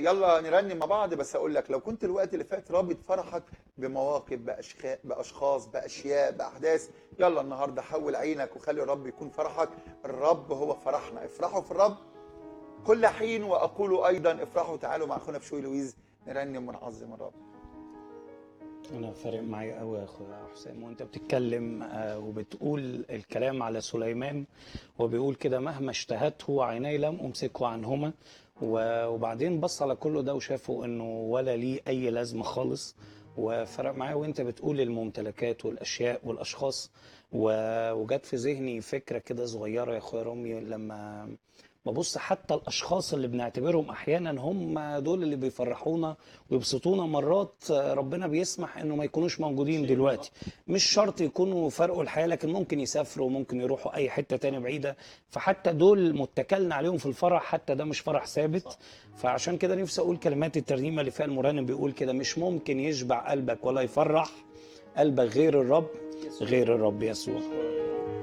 يلا نرنم مع بعض بس اقول لك لو كنت الوقت اللي فات رابط فرحك بمواقف بأشخاص باشخاص باشياء باحداث يلا النهارده حول عينك وخلي الرب يكون فرحك الرب هو فرحنا افرحوا في الرب كل حين واقول ايضا افرحوا تعالوا مع اخونا بشوي لويز نرنم ونعظم الرب انا فارق معايا قوي يا اخويا حسام وانت بتتكلم آه، وبتقول الكلام على سليمان وبيقول كده مهما اشتهته عيني لم امسكه عنهما و- وبعدين بص على كله ده وشافه انه ولا ليه اي لازمه خالص وفرق معايا وانت بتقول الممتلكات والاشياء والاشخاص و- وجت في ذهني فكره كده صغيره يا اخويا رامي لما ببص حتى الاشخاص اللي بنعتبرهم احيانا هم دول اللي بيفرحونا ويبسطونا مرات ربنا بيسمح انه ما يكونوش موجودين دلوقتي مش شرط يكونوا فرقوا الحياه لكن ممكن يسافروا ممكن يروحوا اي حته تانية بعيده فحتى دول متكلنا عليهم في الفرح حتى ده مش فرح ثابت فعشان كده نفسي اقول كلمات الترنيمه اللي فيها المرنم بيقول كده مش ممكن يشبع قلبك ولا يفرح قلبك غير الرب غير الرب يسوع